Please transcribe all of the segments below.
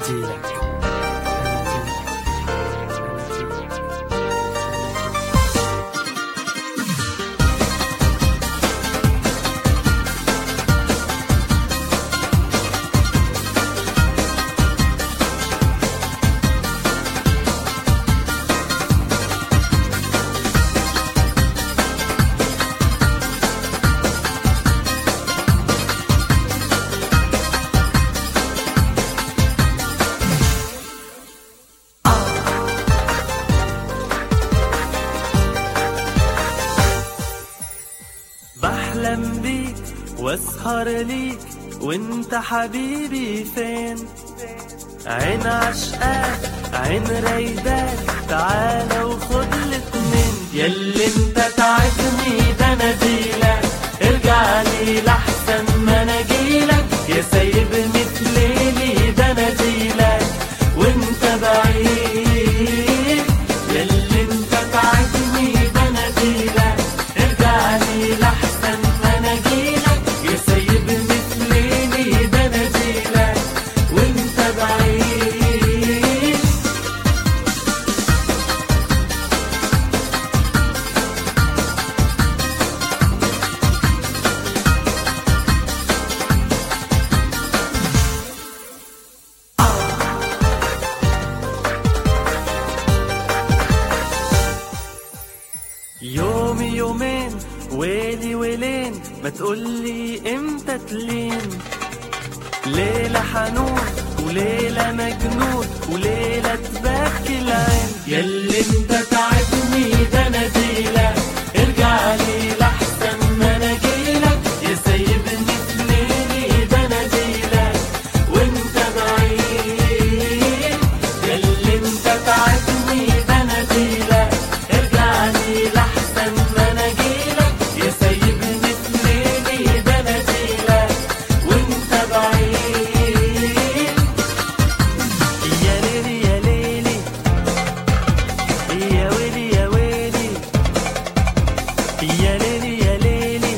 بناديلك بحلم بيك واسهر ليك وانت حبيبي فين عين عشقاك عين رايداك تعالى وخد الاتنين ياللي انت تعبني ده انا ديلك ارجع لي لحسن ما انا جيلك يا سايبني في ليلي ده انا ديلك وانت بعيد ياللي انت تعبني ده انا ديلك ارجع لي لحسن ما انا جيلك يا سايبني في ليلي ده انا ديلك وانت بعيد يومي يومين ويلي ويلين ما تقولي امتى تلين ليلة حنون وليلة مجنون وليلة تبكي العين ياللي انت تعبني ده انا ديلك ارجع لي لحسن ما انا جيلك يا سايبني في ليلي ده انا ديلك وانت بعيد ياللي انت تعبني ده انا ديلك ارجع لي لحسن ما انا جيلك يا سايبني في ليلي ده انا ديلك وانت بعيد يا ليلي يا ليلي يا ويلي يا ويلي يا ليلي يا ليلي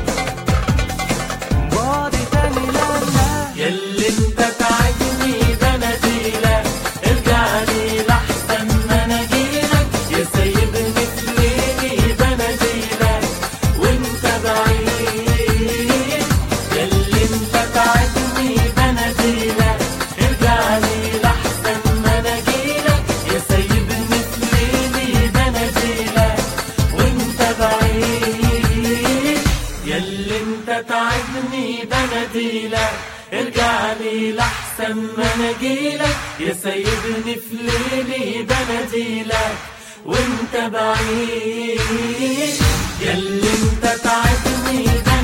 بعدي تاني لا لا ياللي انت تعبني ده انا ديلك ارجع لي لحسن ما انا جيلك يا سايبني في ليلي ده انا ديلك وانت بعيد ياللي انت تعبني ده انا ديلك ارجع لي لحسن ما انا جيلك يا سايبني في ليلي ده انا ديلك وانت بعيد ياللي انت تعبني ده انا ديلك ارجع لي لحسن ما انا جيلك يا سايبني في ليلي ده انا ديلك وانت بعيد ياللي انت تعبني ده